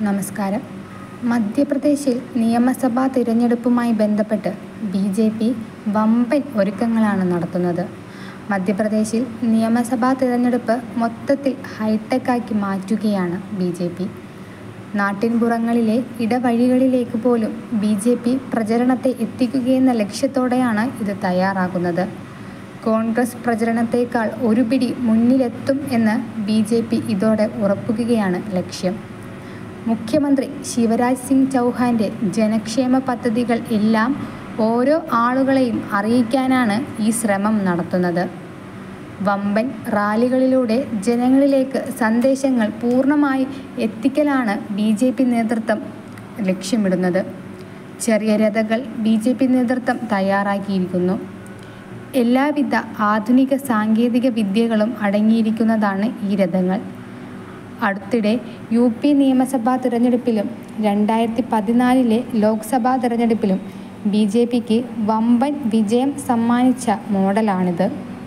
നമസ്കാരം മധ്യപ്രദേശിൽ നിയമസഭാ തിരഞ്ഞെടുപ്പുമായി ബന്ധപ്പെട്ട് ബി ജെ പി വമ്പൻ ഒരുക്കങ്ങളാണ് നടത്തുന്നത് മധ്യപ്രദേശിൽ നിയമസഭാ തിരഞ്ഞെടുപ്പ് മൊത്തത്തിൽ ഹൈടെക്കാക്കി മാറ്റുകയാണ് ബി ജെ പി നാട്ടിൻപുറങ്ങളിലെ ഇടവഴികളിലേക്ക് പോലും ബി ജെ പി പ്രചരണത്തെ എത്തിക്കുകയെന്ന ലക്ഷ്യത്തോടെയാണ് ഇത് തയ്യാറാക്കുന്നത് കോൺഗ്രസ് പ്രചരണത്തേക്കാൾ ഒരു പിടി മുന്നിലെത്തും എന്ന് ബി ജെ പി ഇതോടെ ഉറപ്പിക്കുകയാണ് ലക്ഷ്യം മുഖ്യമന്ത്രി ശിവരാജ് സിംഗ് ചൗഹാന്റെ ജനക്ഷേമ പദ്ധതികൾ എല്ലാം ഓരോ ആളുകളെയും അറിയിക്കാനാണ് ഈ ശ്രമം നടത്തുന്നത് വമ്പൻ റാലികളിലൂടെ ജനങ്ങളിലേക്ക് സന്ദേശങ്ങൾ പൂർണ്ണമായി എത്തിക്കലാണ് ബി ജെ പി നേതൃത്വം ലക്ഷ്യമിടുന്നത് ചെറിയ രഥകൾ ബി ജെ പി നേതൃത്വം തയ്യാറാക്കിയിരിക്കുന്നു എല്ലാവിധ ആധുനിക സാങ്കേതിക വിദ്യകളും അടങ്ങിയിരിക്കുന്നതാണ് ഈ രഥങ്ങൾ അടുത്തിടെ യു പി നിയമസഭാ തിരഞ്ഞെടുപ്പിലും രണ്ടായിരത്തി പതിനാലിലെ ലോക്സഭാ തിരഞ്ഞെടുപ്പിലും ബി ജെ പിക്ക് വമ്പൻ വിജയം സമ്മാനിച്ച മോഡലാണിത്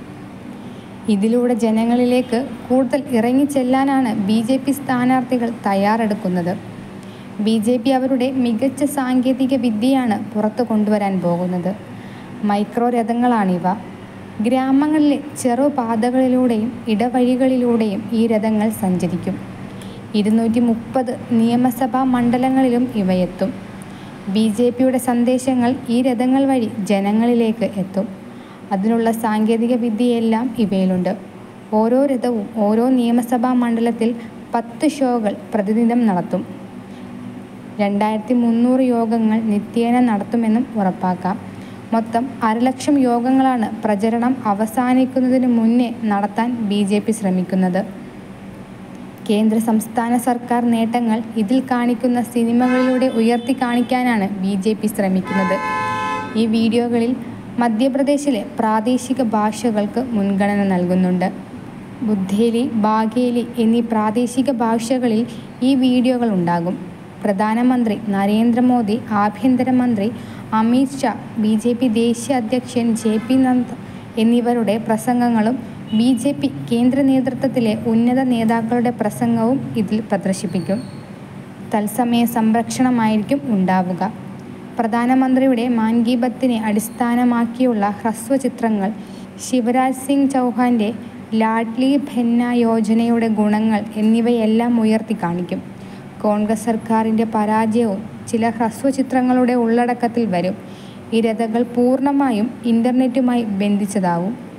ഇതിലൂടെ ജനങ്ങളിലേക്ക് കൂടുതൽ ഇറങ്ങിച്ചെല്ലാനാണ് ബി ജെ പി സ്ഥാനാർത്ഥികൾ തയ്യാറെടുക്കുന്നത് ബി ജെ പി അവരുടെ മികച്ച സാങ്കേതിക വിദ്യയാണ് പുറത്തു കൊണ്ടുവരാൻ പോകുന്നത് മൈക്രോ രഥങ്ങളാണിവ ഗ്രാമങ്ങളിലെ ചെറുപാതകളിലൂടെയും ഇടവഴികളിലൂടെയും ഈ രഥങ്ങൾ സഞ്ചരിക്കും ഇരുന്നൂറ്റി മുപ്പത് നിയമസഭാ മണ്ഡലങ്ങളിലും ഇവയെത്തും ബി ജെ പിയുടെ സന്ദേശങ്ങൾ ഈ രഥങ്ങൾ വഴി ജനങ്ങളിലേക്ക് എത്തും അതിനുള്ള സാങ്കേതിക വിദ്യയെല്ലാം ഇവയിലുണ്ട് ഓരോ രഥവും ഓരോ നിയമസഭാ മണ്ഡലത്തിൽ പത്ത് ഷോകൾ പ്രതിദിനം നടത്തും രണ്ടായിരത്തി മുന്നൂറ് യോഗങ്ങൾ നിത്യേന നടത്തുമെന്നും ഉറപ്പാക്കാം മൊത്തം അരലക്ഷം യോഗങ്ങളാണ് പ്രചരണം അവസാനിക്കുന്നതിന് മുന്നേ നടത്താൻ ബി ജെ പി ശ്രമിക്കുന്നത് കേന്ദ്ര സംസ്ഥാന സർക്കാർ നേട്ടങ്ങൾ ഇതിൽ കാണിക്കുന്ന സിനിമകളിലൂടെ ഉയർത്തി കാണിക്കാനാണ് ബി ജെ പി ശ്രമിക്കുന്നത് ഈ വീഡിയോകളിൽ മധ്യപ്രദേശിലെ പ്രാദേശിക ഭാഷകൾക്ക് മുൻഗണന നൽകുന്നുണ്ട് ബുദ്ധേലി ബാഘേലി എന്നീ പ്രാദേശിക ഭാഷകളിൽ ഈ വീഡിയോകൾ ഉണ്ടാകും പ്രധാനമന്ത്രി നരേന്ദ്രമോദി ആഭ്യന്തരമന്ത്രി Amit Shah B J P ദേശീയ അധ്യക്ഷൻ ജെ പി നദ്ദ എന്നിവരുടെ പ്രസംഗങ്ങളും ബി ജെ പി കേന്ദ്ര നേതൃത്വത്തിലെ ഉന്നത നേതാക്കളുടെ പ്രസംഗവും ഇതിൽ പ്രദർശിപ്പിക്കും തത്സമയ സംരക്ഷണമായിരിക്കും ഉണ്ടാവുക പ്രധാനമന്ത്രിയുടെ മാൻ കി ബത്തിനെ അടിസ്ഥാനമാക്കിയുള്ള ഹ്രസ്വചിത്രങ്ങൾ ശിവരാജ് സിംഗ് ചൗഹാന്റെ ലാഡ്ലി ഭെന്ന യോജനയുടെ ഗുണങ്ങൾ എന്നിവയെല്ലാം ഉയർത്തി കാണിക്കും കോൺഗ്രസ് സർക്കാരിൻ്റെ പരാജയവും ചില ഹ്രസ്വചിത്രങ്ങളുടെ ഉള്ളടക്കത്തിൽ വരും ഈ രഥകൾ പൂർണ്ണമായും ഇൻ്റർനെറ്റുമായി ബന്ധിച്ചതാവും